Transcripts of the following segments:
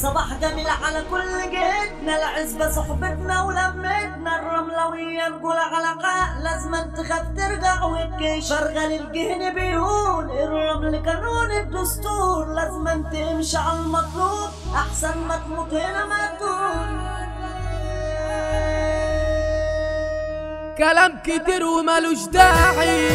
صباح جميل على كل جهتنا العزبة صحبتنا ولمتنا الرملوية نقول علاقة لازم تخاف ترجع وتكش فرغل الجهن بيقول الرمل قانون الدستور لازم تمشي على المطلوب أحسن ما تموت هنا مقتول كلام كتير وملوش داعي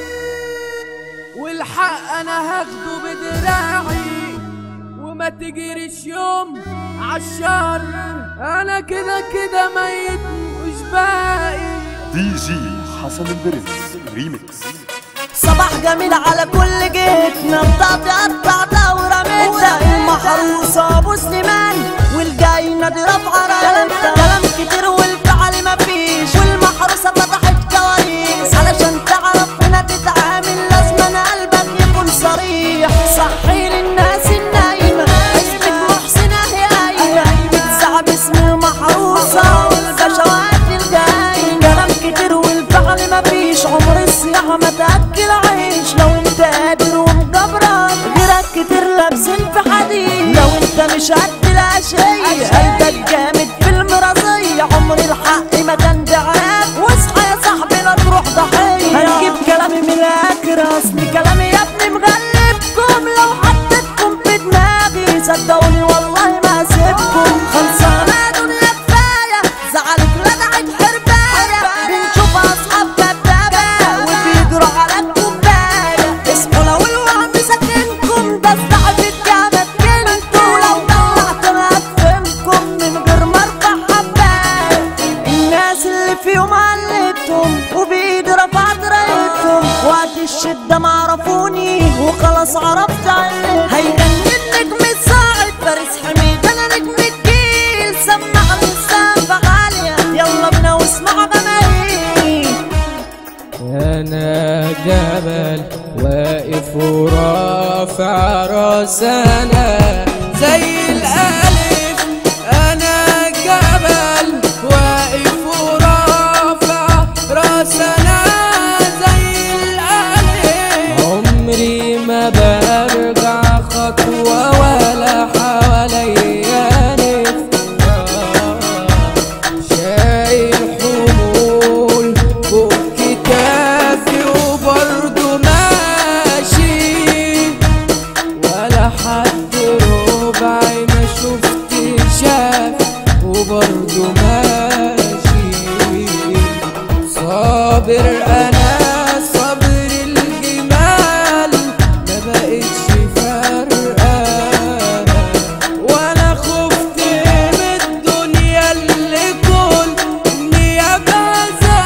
والحق انا هاخده بدراعي وما تجريش يوم عالشر انا كده كده ميت مش باقي دي جي حسن البرنس ريميكس صباح جميل على كل جهتنا بتاعتي قطع دورة متى المحروسة ابو سليمان والجاي نادي رفع كلام كلام كتير والفعل مفيش والمحروسة فتحت كواليس علشان تعرف هنا تتعامل لازم انا قلبك يكون صريح صحي للناس النايمة اسمك محسنة هي قايمة بتزعب باسم المحروسة والبشوات الجاي كلام كتير والفعل مفيش عمر الصياحة ما تأكل عيش لو انت قادر ومجبرك غيرك كتير لابسين في حديد لو انت مش قد لا شيء قلبك جامد في المرازية عمر الحق ما كان دعاك واصحى يا صاحبي لا تروح ضحية هنجيب كلامي من الاخر اصل كلامي يا ابني مغلبكم لو حطيتكم في دماغي صدقوني والله ما هسيبكم خلصانة يا دنيا كفاية زعلك لدعت حرباية بنشوف اصحاب كدابة وبيجروا على الكوباية اسمه لو الوهم ساكنكم ده استعجل جامد كنتوا لو طلعت انا افهمكم من غير ما ارفع حباية الناس اللي فيهم علتهم وبايدي رفعت رايتهم وقت الشدة ما عرفوني وخلاص عرفت علم هيغني النجم الصاعد فارس حميد انا نجم الجيل سمعني السقف عالية يلا بينا واسمع جماهير انا جبل واقف ورافع راسنا زي الالف انا جبل واقف ورافع راسنا زي الالف عمري ما برجع خطوه ولا حواليا نفاق شايل حمول فوق كتافي وبرضه ماشي ولا حد ربعي ما شفت شاف وبرضه ماشي صابر انا صبر الجمال ما بقتش فارقه وانا خفت من الدنيا اللي كل نيابها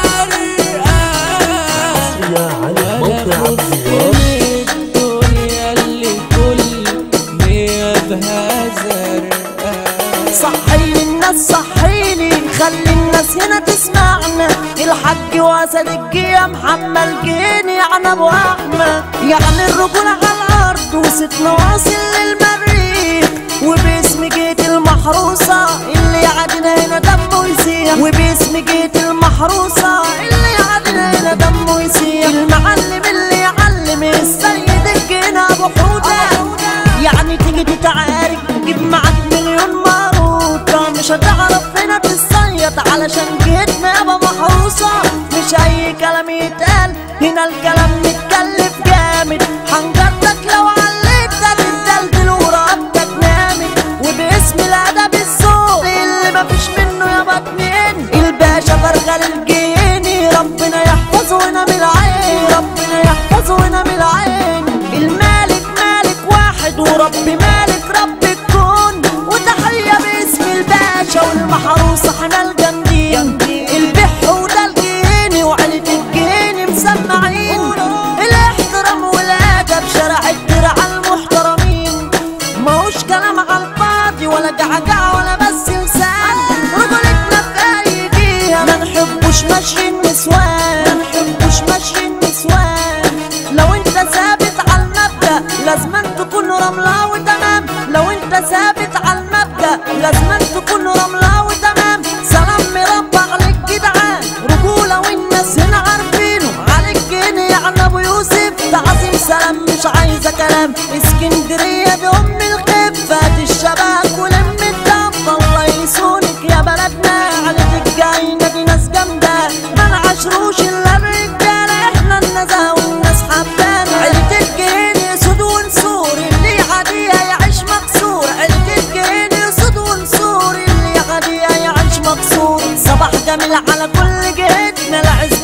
زرقاء يا على موقع عبد الوهاب الدنيا اللي كل نيابها زرقاء صحيني الناس صحيني خلي الناس هنا تسمعنا الحاج واسد الجيه محمل جيني عن ابو احمد يعني الرجولة على الارض وستنا واصل للمريخ وباسم جيت المحروسة اللي يعدنا هنا دمه يسيح وباسم جيت المحروسة اللي يعدنا هنا دمه يسيح المعلم اللي يعلم السيد الجينا ابو حوده يعني تيجي تتعارك تجيب معاك مليون ماروكة مش هتعرف هنا تصيط علشان جيتنا يابا محروسة مش أي كلام يتقال هنا الكلام متكلف جامد حنجرتك لو عليتك الدلدل ورقبتك نامت وباسم الأدب الذوق اللي مفيش منه يابا اتنين الباشا فرغل الجيني ربنا يحفظه ونام العين ربنا يحفظه ونام العين المالك مالك واحد ورب مالك رب الكون وتحية باسم الباشا والمحروسة احنا الجامدين البح وده الجيني وعيلة الجيني مسمعين الاحترام والادب شارع الدرع المحترمين ماهوش كلام على الفاضي ولا جعجع ولا بس لسان رجولتنا في اي جهه ما نحبوش مشي النسوان ما نحبوش مشي النسوان لو انت ثابت على المبدأ لازم تكون رملة وتمام لو انت ثابت على المبدأ لازم تكون رملة وتمام سلام مربع للجدعان رجولة والناس هنا عارفينه عليك جنيه يعني ابو يوسف تعظيم سلام مش عايزة كلام اسكندرية دي ام الخفة الشباب والمنى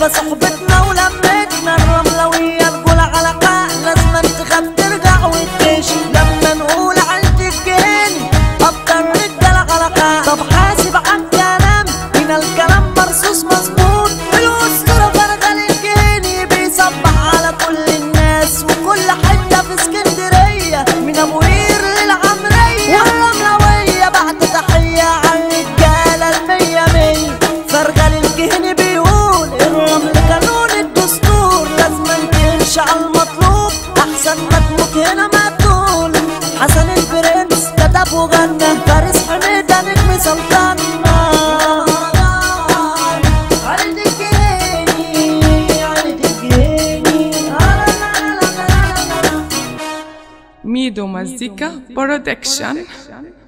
حلوة صحبتنا ولمتنا الرملوية الجولة على قاع لازم تخاف ترجع وتعيش لما نقول عيلة الجيل أكتر رجالة على قاع طب حاسب عن كلام هنا الكلام مرصوص مظبوط الأسطورة فرغل الجيني بيصبح على كل الناس وكل حتة في اسكندرية من أبو قير للعمرية والرملوية بعد تحية على الرجالة المية مية فرغل الجهني بيقول الرمل قانون الدستور لازم تمشي على المطلوب أحسن ما تموت هنا مقتول حسن البرنس كتب وغنى فارس حميدة نجم سلطاننا عيلة الجهني عيلة الجهني لا لا لا لا لا لا ميدو مزيكا برودكشن